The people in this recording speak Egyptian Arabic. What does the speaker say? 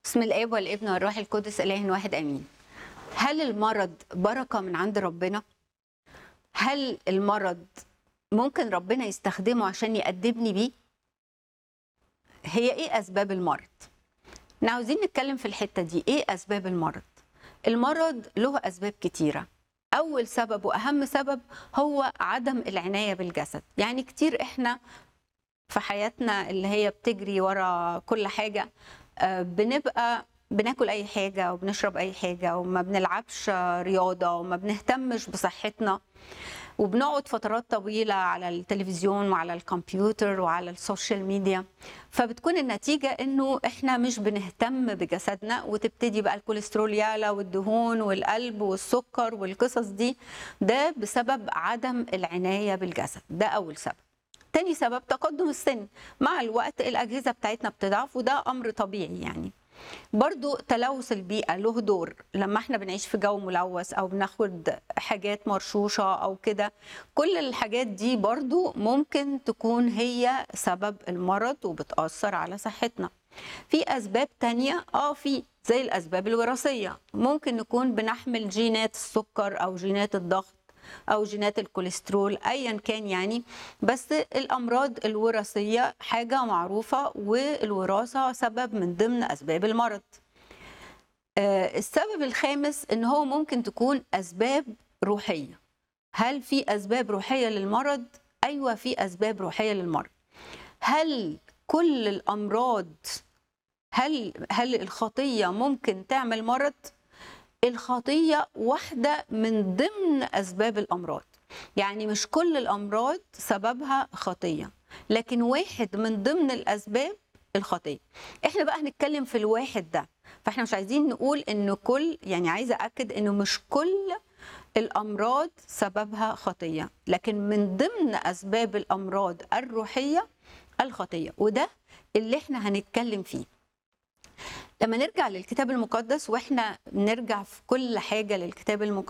بسم الاب والابن والروح القدس اله واحد امين هل المرض بركه من عند ربنا هل المرض ممكن ربنا يستخدمه عشان يأدبني بيه هي ايه اسباب المرض احنا عاوزين نتكلم في الحته دي ايه اسباب المرض المرض له اسباب كتيره اول سبب واهم سبب هو عدم العنايه بالجسد يعني كتير احنا في حياتنا اللي هي بتجري ورا كل حاجه آه، بنبقى بناكل اي حاجه وبنشرب اي حاجه وما بنلعبش رياضه وما بنهتمش بصحتنا وبنقعد فترات طويله على التلفزيون وعلى الكمبيوتر وعلى السوشيال ميديا فبتكون النتيجه انه احنا مش بنهتم بجسدنا وتبتدي بقى الكوليسترول يعلى والدهون والقلب والسكر والقصص دي ده بسبب عدم العنايه بالجسد ده اول سبب تاني سبب تقدم السن مع الوقت الأجهزة بتاعتنا بتضعف وده أمر طبيعي يعني برضو تلوث البيئة له دور لما احنا بنعيش في جو ملوث أو بناخد حاجات مرشوشة أو كده كل الحاجات دي برضو ممكن تكون هي سبب المرض وبتأثر على صحتنا في أسباب تانية اه في زي الأسباب الوراثية ممكن نكون بنحمل جينات السكر أو جينات الضغط او جينات الكوليسترول ايا كان يعني بس الامراض الوراثيه حاجه معروفه والوراثه سبب من ضمن اسباب المرض آه، السبب الخامس ان هو ممكن تكون اسباب روحيه هل في اسباب روحيه للمرض ايوه في اسباب روحيه للمرض هل كل الامراض هل هل الخطيه ممكن تعمل مرض الخطيه واحده من ضمن اسباب الامراض يعني مش كل الامراض سببها خطيه لكن واحد من ضمن الاسباب الخطيه احنا بقى هنتكلم في الواحد ده فاحنا مش عايزين نقول انه كل يعني عايزه اكد انه مش كل الامراض سببها خطيه لكن من ضمن اسباب الامراض الروحيه الخطيه وده اللي احنا هنتكلم فيه لما نرجع للكتاب المقدس واحنا نرجع في كل حاجه للكتاب المقدس